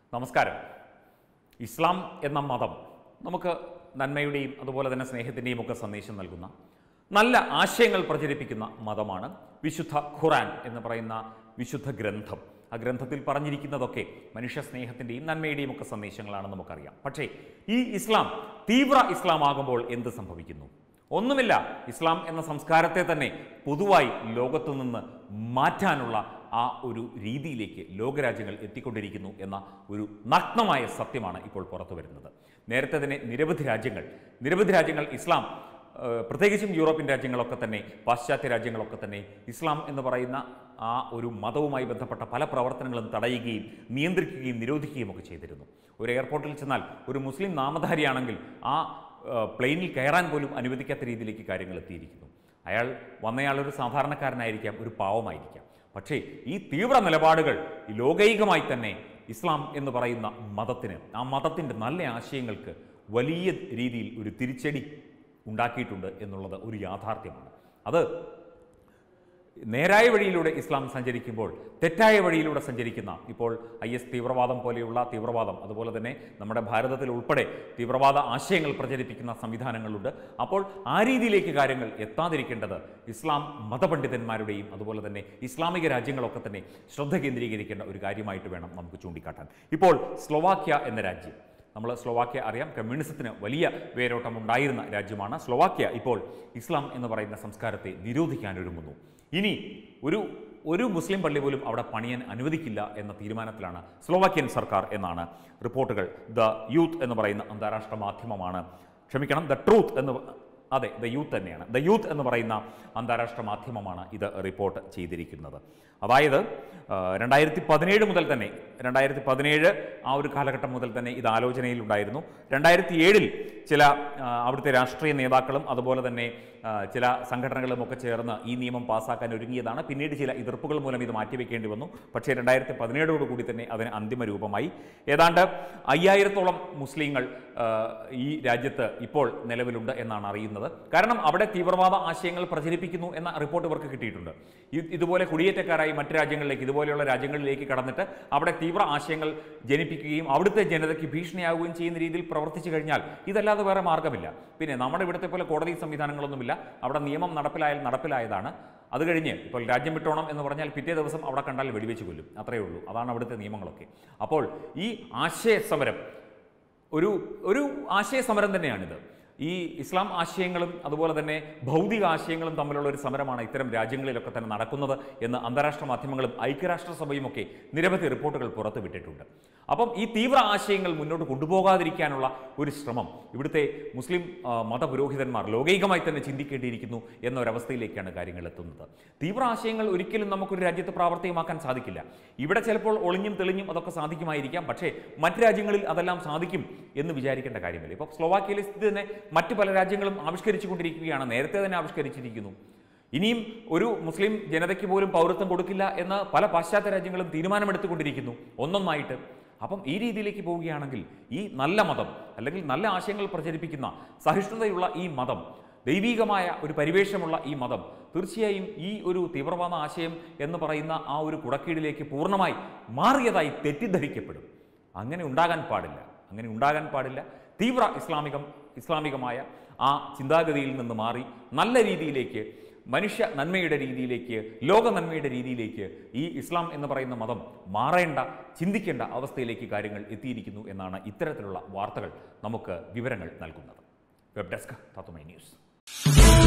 നമസ്കാരം ഇസ്ലാം എന്ന മതം നമുക്ക് നന്മയുടെയും അതുപോലെ തന്നെ സ്നേഹത്തിൻ്റെയും ഒക്കെ സന്ദേശം നൽകുന്ന നല്ല ആശയങ്ങൾ പ്രചരിപ്പിക്കുന്ന മതമാണ് വിശുദ്ധ ഖുറാൻ എന്ന് പറയുന്ന വിശുദ്ധ ഗ്രന്ഥം ആ ഗ്രന്ഥത്തിൽ പറഞ്ഞിരിക്കുന്നതൊക്കെ മനുഷ്യ സ്നേഹത്തിൻ്റെയും നന്മയുടെയും ഒക്കെ സന്ദേശങ്ങളാണെന്ന് നമുക്കറിയാം പക്ഷേ ഈ ഇസ്ലാം തീവ്ര ഇസ്ലാം ആകുമ്പോൾ എന്ത് സംഭവിക്കുന്നു ഒന്നുമില്ല ഇസ്ലാം എന്ന സംസ്കാരത്തെ തന്നെ പൊതുവായി ലോകത്തു നിന്ന് മാറ്റാനുള്ള ആ ഒരു രീതിയിലേക്ക് ലോകരാജ്യങ്ങൾ എത്തിക്കൊണ്ടിരിക്കുന്നു എന്ന ഒരു നഗ്നമായ സത്യമാണ് ഇപ്പോൾ പുറത്തു വരുന്നത് നേരത്തെ തന്നെ നിരവധി രാജ്യങ്ങൾ നിരവധി രാജ്യങ്ങൾ ഇസ്ലാം ഏഹ്, പ്രത്യേകിച്ചും യൂറോപ്യൻ രാജ്യങ്ങളൊക്കെ തന്നെ പാശ്ചാത്യ രാജ്യങ്ങളൊക്കെ തന്നെ ഇസ്ലാം എന്ന് പറയുന്ന ആ ഒരു മതവുമായി ബന്ധപ്പെട്ട പല പ്രവർത്തനങ്ങളും തടയുകയും നിയന്ത്രിക്കുകയും നിരോധിക്കുകയും ഒക്കെ ചെയ്തിരുന്നു ഒരു എയർപോർട്ടിൽ ചെന്നാൽ ഒരു മുസ്ലിം നാമധാരിയാണെങ്കിൽ ആ ഏഹ്, പ്ലെയിനിൽ കയറാൻ പോലും അനുവദിക്കാത്ത രീതിയിലേക്ക് കാര്യങ്ങൾ എത്തിയിരിക്കുന്നു അയാൾ വന്നയാൾ ഒരു സാധാരണക്കാരനായിരിക്കാം ഒരു പാവമായിരിക്കാം പക്ഷേ ഈ തീവ്ര നിലപാടുകൾ ഈ ലോകൈകമായി തന്നെ ഇസ്ലാം എന്ന് പറയുന്ന മതത്തിന് ആ മതത്തിൻ്റെ നല്ല ആശയങ്ങൾക്ക് വലിയ രീതിയിൽ ഒരു തിരിച്ചടി ഉണ്ടാക്കിയിട്ടുണ്ട് എന്നുള്ളത് ഒരു യാഥാർത്ഥ്യമാണ് അത് നേരായ വഴിയിലൂടെ ഇസ്ലാം സഞ്ചരിക്കുമ്പോൾ തെറ്റായ വഴിയിലൂടെ സഞ്ചരിക്കുന്ന ഇപ്പോൾ ഐ എസ് തീവ്രവാദം പോലെയുള്ള തീവ്രവാദം അതുപോലെ തന്നെ നമ്മുടെ ഭാരതത്തിൽ ഉൾപ്പെടെ തീവ്രവാദ ആശയങ്ങൾ പ്രചരിപ്പിക്കുന്ന സംവിധാനങ്ങളുണ്ട് അപ്പോൾ ആ രീതിയിലേക്ക് കാര്യങ്ങൾ എത്താതിരിക്കേണ്ടത് ഇസ്ലാം മതപണ്ഡിതന്മാരുടെയും അതുപോലെ തന്നെ ഇസ്ലാമിക രാജ്യങ്ങളൊക്കെ തന്നെ ശ്രദ്ധ കേന്ദ്രീകരിക്കേണ്ട ഒരു കാര്യമായിട്ട് വേണം നമുക്ക് ചൂണ്ടിക്കാട്ടാൻ ഇപ്പോൾ സ്ലൊവാക്യ എന്ന രാജ്യം നമ്മൾ സ്ലൊവാക്യ അറിയാം കമ്മ്യൂണിസത്തിന് വലിയ വേരോട്ടം ഉണ്ടായിരുന്ന രാജ്യമാണ് സ്ലൊവാക്യ ഇപ്പോൾ ഇസ്ലാം എന്ന് പറയുന്ന സംസ്കാരത്തെ നിരോധിക്കാൻ ഒരുങ്ങുന്നു ഇനി ഒരു ഒരു മുസ്ലിം പള്ളി പോലും അവിടെ പണിയാൻ അനുവദിക്കില്ല എന്ന തീരുമാനത്തിലാണ് സ്ലോവാക്യൻ സർക്കാർ എന്നാണ് റിപ്പോർട്ടുകൾ ദ യൂത്ത് എന്ന് പറയുന്ന അന്താരാഷ്ട്ര മാധ്യമമാണ് ക്ഷമിക്കണം ദ ട്രൂത്ത് എന്ന് അതെ ദ യൂത്ത് തന്നെയാണ് ദ യൂത്ത് എന്ന് പറയുന്ന അന്താരാഷ്ട്ര മാധ്യമമാണ് ഇത് റിപ്പോർട്ട് ചെയ്തിരിക്കുന്നത് അതായത് രണ്ടായിരത്തി പതിനേഴ് മുതൽ തന്നെ രണ്ടായിരത്തി പതിനേഴ് ആ ഒരു കാലഘട്ടം മുതൽ തന്നെ ഇത് ആലോചനയിലുണ്ടായിരുന്നു രണ്ടായിരത്തി ഏഴിൽ ചില ആ, അവിടുത്തെ രാഷ്ട്രീയ നേതാക്കളും അതുപോലെ തന്നെ ആ, ചില സംഘടനകളും ഒക്കെ ചേർന്ന് ഈ നിയമം പാസ്സാക്കാൻ ഒരുങ്ങിയതാണ് പിന്നീട് ചില എതിർപ്പുകൾ മൂലം ഇത് മാറ്റിവെക്കേണ്ടി വന്നു പക്ഷേ രണ്ടായിരത്തി പതിനേഴോട് കൂടി തന്നെ അതിന് അന്തിമ രൂപമായി ഏതാണ്ട് അയ്യായിരത്തോളം മുസ്ലിങ്ങൾ ആ, ഈ രാജ്യത്ത് ഇപ്പോൾ നിലവിലുണ്ട് എന്നാണ് അറിയുന്നത് കാരണം അവിടെ തീവ്രവാദ ആശയങ്ങൾ പ്രചരിപ്പിക്കുന്നു എന്ന റിപ്പോർട്ട് ഇവർക്ക് കിട്ടിയിട്ടുണ്ട് ഇ- ഇതുപോലെ കുടിയേറ്റക്കാരായി മറ്റ് രാജ്യങ്ങളിലേക്ക് ഇതുപോലെയുള്ള രാജ്യങ്ങളിലേക്ക് കടന്നിട്ട് അവിടെ തീവ്ര ആശയങ്ങൾ ജനിപ്പിക്കുകയും അവിടുത്തെ ജനതയ്ക്ക് ഭീഷണിയാവുകയും ചെയ്യുന്ന രീതിയിൽ പ്രവർത്തിച്ചു കഴിഞ്ഞാൽ ഇതല്ലാതെ വേറെ മാർഗ്ഗമില്ല പിന്നെ നമ്മുടെ ഇവിടുത്തെ പോലെ കോടതി സംവിധാനങ്ങളൊന്നുമില്ല അവിടെ നിയമം നടപ്പിലായാൽ നടപ്പിലായതാണ് അത് കഴിഞ്ഞ് ഇപ്പോൾ രാജ്യം വിട്ടോണം എന്ന് പറഞ്ഞാൽ പിറ്റേ ദിവസം അവിടെ കണ്ടാൽ വെടിവെച്ച് കൊല്ലും അത്രയേ ഉള്ളൂ അതാണ് അവിടുത്തെ നിയമങ്ങളൊക്കെ അപ്പോൾ ഈ ആശയസമരം ഒരു ഒരു ആശയ സമരം തന്നെയാണിത് ഈ ഇസ്ലാം ആശയങ്ങളും അതുപോലെ തന്നെ ഭൗതിക ആശയങ്ങളും തമ്മിലുള്ള ഒരു സമരമാണ് ഇത്തരം രാജ്യങ്ങളിലൊക്കെ തന്നെ നടക്കുന്നത് എന്ന് അന്താരാഷ്ട്ര മാധ്യമങ്ങളും ഐക്യരാഷ്ട്രസഭയും ഒക്കെ നിരവധി റിപ്പോർട്ടുകൾ പുറത്തുവിട്ടിട്ടുണ്ട് അപ്പം ഈ തീവ്ര ആശയങ്ങൾ മുന്നോട്ട് കൊണ്ടുപോകാതിരിക്കാനുള്ള ഒരു ശ്രമം ഇവിടുത്തെ മുസ്ലിം ആ, മതപുരോഹിതന്മാർ ലോകൈകമായി തന്നെ ചിന്തിക്കേണ്ടിയിരിക്കുന്നു എന്നൊരവസ്ഥയിലേക്കാണ് കാര്യങ്ങൾ എത്തുന്നത് തീവ്ര ആശയങ്ങൾ ഒരിക്കലും നമുക്കൊരു രാജ്യത്ത് പ്രാവർത്തികമാക്കാൻ സാധിക്കില്ല ഇവിടെ ചിലപ്പോൾ ഒളിഞ്ഞും തെളിഞ്ഞും അതൊക്കെ സാധിക്കുമായിരിക്കാം പക്ഷേ മറ്റ് രാജ്യങ്ങളിൽ അതെല്ലാം സാധിക്കും എന്ന് വിചാരിക്കേണ്ട കാര്യമില്ല ഇപ്പോൾ സ്ലോവാക്യയിലെ സ്ഥിതി തന്നെ മറ്റു പല രാജ്യങ്ങളും ആവിഷ്കരിച്ചുകൊണ്ടിരിക്കുകയാണ് നേരത്തെ തന്നെ ആവിഷ്കരിച്ചിരിക്കുന്നു ഇനിയും ഒരു മുസ്ലിം ജനതയ്ക്ക് പോലും പൗരത്വം കൊടുക്കില്ല എന്ന് പല പാശ്ചാത്യ രാജ്യങ്ങളും തീരുമാനമെടുത്തുകൊണ്ടിരിക്കുന്നു ഒന്നൊന്നായിട്ട് അപ്പം ഈ രീതിയിലേക്ക് പോവുകയാണെങ്കിൽ ഈ നല്ല മതം അല്ലെങ്കിൽ നല്ല ആശയങ്ങൾ പ്രചരിപ്പിക്കുന്ന സഹിഷ്ണുതയുള്ള ഈ മതം ദൈവീകമായ ഒരു പരിവേഷമുള്ള ഈ മതം തീർച്ചയായും ഈ ഒരു തീവ്രവാദ ആശയം എന്ന് പറയുന്ന ആ ഒരു കുടക്കീടിലേക്ക് പൂർണ്ണമായി മാറിയതായി തെറ്റിദ്ധരിക്കപ്പെടും അങ്ങനെ ഉണ്ടാകാൻ പാടില്ല അങ്ങനെ ഉണ്ടാകാൻ പാടില്ല തീവ്ര ഇസ്ലാമികം ഇസ്ലാമികമായ ആ ചിന്താഗതിയിൽ നിന്ന് മാറി നല്ല രീതിയിലേക്ക് മനുഷ്യ നന്മയുടെ രീതിയിലേക്ക് ലോക നന്മയുടെ രീതിയിലേക്ക് ഈ ഇസ്ലാം എന്ന് പറയുന്ന മതം മാറേണ്ട ചിന്തിക്കേണ്ട അവസ്ഥയിലേക്ക് കാര്യങ്ങൾ എത്തിയിരിക്കുന്നു എന്നാണ് ഇത്തരത്തിലുള്ള വാർത്തകൾ നമുക്ക് വിവരങ്ങൾ നൽകുന്നത് വെബ് ഡെസ്ക് തത്വമൈ ന്യൂസ്